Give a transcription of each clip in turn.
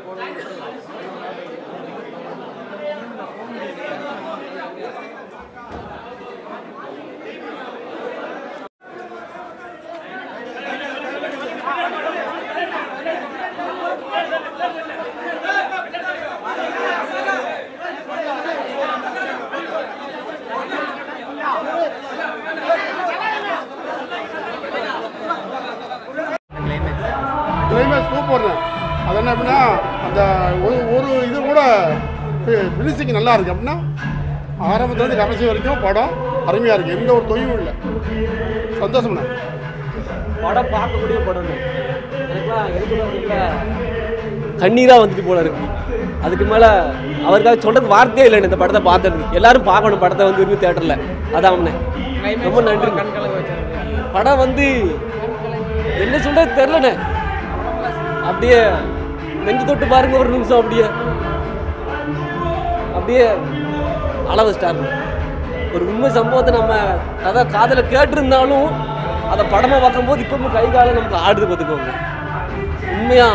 climax super அது என்ன அப்படின்னா அந்த ஒரு ஒரு இது கூட ஃபினிஷிங் நல்லா இருக்கு அப்படின்னா ஆரம்பத்துலேருந்து கடைசி வரைக்கும் படம் அருமையாக இருக்குது எந்த ஒரு தொய்வும் இல்லை சந்தோஷம்ண்ணா படம் பார்க்கக்கூடிய படம் எனக்குலாம் எடுக்கலாம் கண்ணீராக வந்துட்டு போல இருக்கு அதுக்கு மேலே அவருக்காக சொல்றது வார்த்தையே இல்லை இந்த படத்தை பார்த்ததுக்கு எல்லாரும் பார்க்கணும் படத்தை வந்து விரும்பி தேட்டரில் அதான் அவனே ரொம்ப நன்றி படம் வந்து என்ன சொல்றது தெரிலண்ணே அப்படியே நெஞ்சு தொட்டு பாருங்க ஒரு நிமிஷம் அப்படியே அப்படியே அளவு ஸ்டார் ஒரு உண்மை சம்பவத்தை நம்ம கதை காதல கேட்டிருந்தாலும் அதை படமா பார்க்கும்போது இப்பவுமே கை காலம் நமக்கு ஆடுது பார்த்துக்கோங்க உண்மையா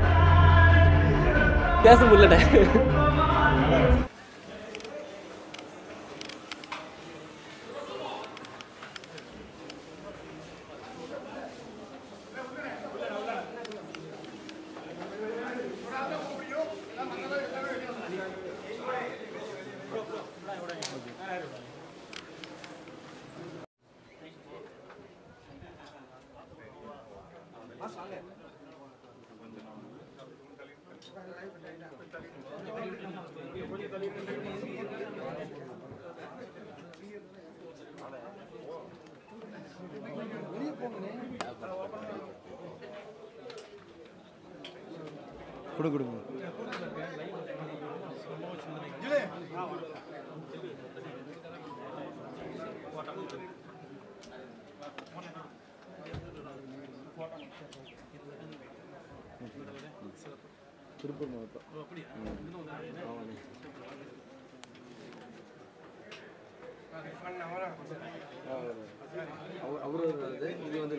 பேச முடியலண்ணே கொடு கொடுங்க திருப்பூர் மாவட்டம் அவரு வருது இது வந்து